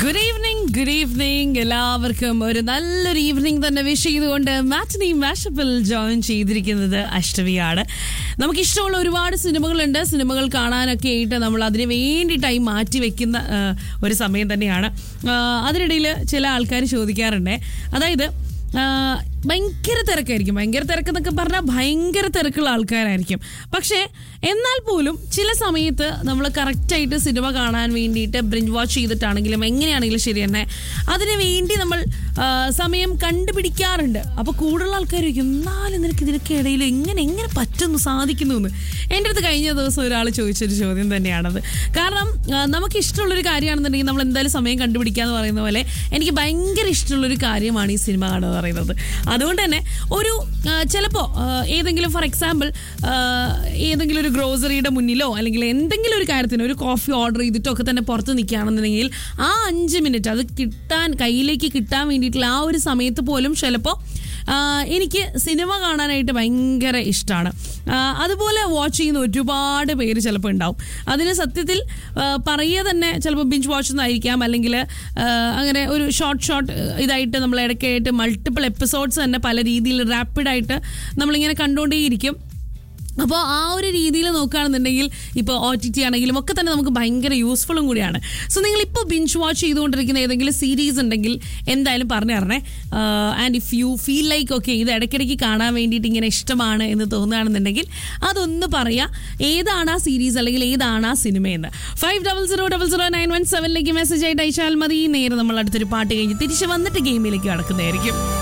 good evening good evening എല്ലാവർക്കും ഒരു നല്ലൊരു ഈവനിങ് തന്നെ വിഷ് ചെയ്തുകൊണ്ട് മാറ്റിനി മാഷപ്പിൽ ജോയിൻ ചെയ്തിരിക്കുന്നത് അഷ്ടമിയാണ് നമുക്ക് ഇഷ്ടമുള്ള ഒരുപാട് സിനിമകളുണ്ട് സിനിമകൾ കാണാനൊക്കെ ആയിട്ട് നമ്മൾ അതിന് വേണ്ടി ടൈം മാറ്റി വെക്കുന്ന ആ, ഒരു സമയം തന്നെയാണ് ആ, അതിനിടയിൽ ചില ആൾക്കാർ ചോദിക്കാറുണ്ട് അതായത് ആ, ഭയങ്കര തിരക്കായിരിക്കും ഭയങ്കര തിരക്കെന്നൊക്കെ പറഞ്ഞാൽ ഭയങ്കര തിരക്കുള്ള ആൾക്കാരായിരിക്കും പക്ഷേ എന്നാൽ പോലും ചില സമയത്ത് നമ്മൾ കറക്റ്റായിട്ട് സിനിമ കാണാൻ വേണ്ടിയിട്ട് ബ്രിഞ്ച് വാച്ച് ചെയ്തിട്ടാണെങ്കിലും എങ്ങനെയാണെങ്കിലും ശരി തന്നെ അതിന് വേണ്ടി നമ്മൾ ആ, സമയം കണ്ടുപിടിക്കാറുണ്ട് അപ്പോൾ കൂടുതൽ ആൾക്കാർ എന്നാലും നിനക്ക് ഇതിനൊക്കെ ഇടയിൽ എങ്ങനെ എങ്ങനെ പറ്റുന്നു സാധിക്കുന്നു എന്ന് എൻ്റെ അടുത്ത് കഴിഞ്ഞ ദിവസം ഒരാൾ ചോദിച്ചൊരു ചോദ്യം തന്നെയാണത് കാരണം ആ, നമുക്ക് ഇഷ്ടമുള്ളൊരു കാര്യമാണെന്നുണ്ടെങ്കിൽ നമ്മൾ എന്തായാലും സമയം കണ്ടുപിടിക്കുക എന്ന് പറയുന്ന പോലെ എനിക്ക് ഭയങ്കര ഇഷ്ടമുള്ളൊരു കാര്യമാണ് ഈ സിനിമ കാണുക എന്ന് പറയുന്നത് അതുകൊണ്ട് തന്നെ ഒരു ചിലപ്പോൾ ഏതെങ്കിലും ഫോർ എക്സാമ്പിൾ ഏതെങ്കിലും ഒരു ഗ്രോസറിയുടെ മുന്നിലോ അല്ലെങ്കിൽ എന്തെങ്കിലും ഒരു കാര്യത്തിന് ഒരു കോഫി ഓർഡർ ചെയ്തിട്ടോ ഒക്കെ തന്നെ പുറത്ത് നിൽക്കുകയാണെന്നുണ്ടെങ്കിൽ ആ അഞ്ച് മിനിറ്റ് അത് കിട്ടാൻ കയ്യിലേക്ക് കിട്ടാൻ വേണ്ടിയിട്ടുള്ള ആ ഒരു സമയത്ത് പോലും ചിലപ്പോൾ എനിക്ക് സിനിമ കാണാനായിട്ട് ഭയങ്കര ഇഷ്ടമാണ് അതുപോലെ വാച്ച് ചെയ്യുന്ന ഒരുപാട് പേര് ചിലപ്പോൾ ഉണ്ടാവും അതിന് സത്യത്തിൽ ആ, പറയുക തന്നെ ചിലപ്പോൾ ബിഞ്ച് വാച്ച് എന്നായിരിക്കാം അല്ലെങ്കിൽ ആ, അങ്ങനെ ഒരു ഷോർട്ട് ഷോർട്ട് ഇതായിട്ട് നമ്മൾ ഇടയ്ക്കായിട്ട് മൾട്ടിപ്പിൾ എപ്പിസോഡ്സ് തന്നെ പല രീതിയിൽ റാപ്പിഡായിട്ട് നമ്മളിങ്ങനെ കണ്ടുകൊണ്ടേയിരിക്കും അപ്പോൾ ആ ഒരു രീതിയിൽ നോക്കുകയാണെന്നുണ്ടെങ്കിൽ ഇപ്പോൾ ഒ ടി ടി ആണെങ്കിലും ഒക്കെ തന്നെ നമുക്ക് ഭയങ്കര യൂസ്ഫുള്ളും കൂടിയാണ് സോ നിങ്ങൾ ഇപ്പോൾ ബിഞ്ച് വാച്ച് ചെയ്തുകൊണ്ടിരിക്കുന്ന ഏതെങ്കിലും സീരീസ് ഉണ്ടെങ്കിൽ എന്തായാലും പറഞ്ഞു തരണേ and if you feel like okay ഇത് ഇടയ്ക്കിടയ്ക്ക് കാണാൻ വേണ്ടിയിട്ട് ഇങ്ങനെ ഇഷ്ടമാണ് എന്ന് തോന്നുകയാണെന്നുണ്ടെങ്കിൽ അതൊന്ന് പറയാ ഏതാണ് ആ സീരീസ് അല്ലെങ്കിൽ ഏതാണ് ആ സിനിമയെന്ന് five double zero double zero nine one സെവനിലേക്ക് മെസ്സേജ് ആയിട്ട് അയച്ചാൽ മതി നേരെ നമ്മൾ അടുത്തൊരു പാട്ട് കഴിഞ്ഞ് തിരിച്ച് വന്നിട്ട് ഗെയിമിലേക്ക് കടക്കുന്നതായിരിക്കും